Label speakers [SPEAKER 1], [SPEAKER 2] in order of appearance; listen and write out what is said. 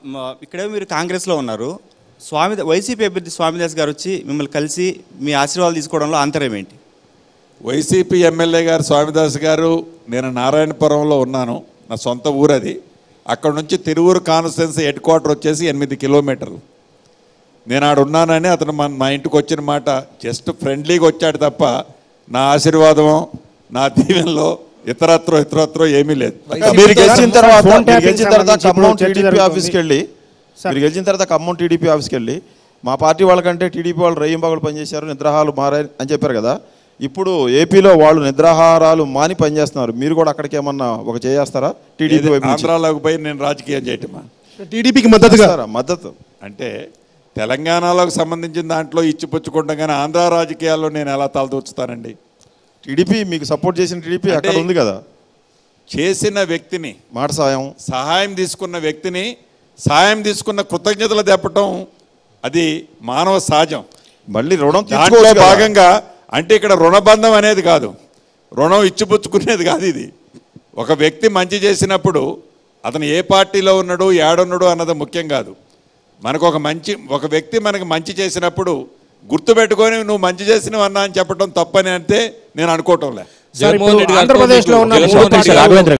[SPEAKER 1] మ- ఇక్కడే మీరు కాంగ్రెస్లో ఉన్నారు స్వామి వైసీపీ అభ్యర్థి స్వామిదాస్ గారు వచ్చి మిమ్మల్ని కలిసి మీ ఆశీర్వాదాలు తీసుకోవడంలో అంతరం ఏంటి
[SPEAKER 2] వైసీపీ ఎమ్మెల్యే గారు స్వామిదాస్ గారు నేను నారాయణపురంలో ఉన్నాను నా సొంత ఊరు అది అక్కడ నుంచి తిరువురు కాన్స్టిట్యున్సీ హెడ్ క్వార్టర్ వచ్చేసి ఎనిమిది కిలోమీటర్లు నేను ఆడ ఉన్నానని అతను మన మా ఇంటికి వచ్చిన మాట జస్ట్ ఫ్రెండ్లీగా వచ్చాడు తప్ప నా ఆశీర్వాదం నా దీవెనలో ఇతరత్రో ఇతరత్రో ఏమీ లేదు
[SPEAKER 3] మీరు గెలిచిన తర్వాత
[SPEAKER 4] ఫోన్
[SPEAKER 3] మీరు
[SPEAKER 4] ట్యాపింగ్
[SPEAKER 3] గెలిచిన తర్వాత
[SPEAKER 4] సంబంధించి
[SPEAKER 3] ఖమ్మం
[SPEAKER 4] ఇప్పుడు చర్చ
[SPEAKER 3] టీడీపీ
[SPEAKER 4] జరుగుతుంది.
[SPEAKER 3] ఆఫీస్కి వెళ్ళి మీరు గెలిచిన తర్వాత ఖమ్మం టీడీపీ ఆఫీస్కి వెళ్ళి మా పార్టీ వాళ్ళకంటే టీడీపీ వాళ్ళు రయ్యంబాగులు పనిచేశారు నిద్రాహాలు మారాయి అని చెప్పారు కదా ఇప్పుడు ఏపీలో వాళ్ళు నిద్రాహారాలు మాని పనిచేస్తున్నారు మీరు కూడా అక్కడికి ఏమన్నా ఒక చేస్తారా టీడీపీ
[SPEAKER 2] ఏది
[SPEAKER 3] వైపు నుంచి?
[SPEAKER 2] ఆంధ్రాలోకి పోయి నేను రాజకీయం చేయటమా
[SPEAKER 4] టీడీపీకి మద్దతుగా
[SPEAKER 3] చేస్తారా? మద్దతు
[SPEAKER 2] అంటే తెలంగాణలోకి సంబంధించిన దాంట్లో ఇచ్చిపుచ్చుకుంటాం కానీ ఆంధ్ర రాజకీయాల్లో నేను ఎలా తలదూచుతానండి
[SPEAKER 3] టీడీపీ మీకు సపోర్ట్ చేసిన టీడీపీ
[SPEAKER 2] అంటే-
[SPEAKER 3] అక్కడ ఉంది కదా
[SPEAKER 2] చేసిన వ్యక్తిని
[SPEAKER 3] మాట సాయం
[SPEAKER 2] సహాయం తీసుకున్న వ్యక్తిని సహాయం తీసుకున్న కృతజ్ఞతలు తెప్పటం అది మానవ సహజం
[SPEAKER 3] మళ్ళీ రుణం
[SPEAKER 2] దాంట్లో
[SPEAKER 3] తీర్చుకోవచ్చు కదా.
[SPEAKER 2] భాగంగా అంటే ఇక్కడ రుణబంధం అనేది కాదు రుణం ఇచ్చిపుచ్చుకునేది కాదు ఇది ఒక వ్యక్తి మంచి చేసినప్పుడు అతను ఏ పార్టీలో ఉన్నాడు ఏడున్నాడు అన్నది ముఖ్యం కాదు మనకు ఒక మంచి ఒక వ్యక్తి మనకు మంచి చేసినప్పుడు గుర్తుపెట్టుకొని నువ్వు మంచి చేసినవు అన్నా అని చెప్పడం తప్పని అంటే నేను అనుకోవటం లే
[SPEAKER 4] సార్, ఇప్పుడు
[SPEAKER 5] జగన్మోహన్ రెడ్డి గారితో
[SPEAKER 4] ఆంధ్రప్రదేశ్లో
[SPEAKER 5] మీకు
[SPEAKER 4] ఉన్న
[SPEAKER 5] జగన్మోహన్
[SPEAKER 4] మూడు
[SPEAKER 5] రెడ్డి గారు
[SPEAKER 4] పార్టీలు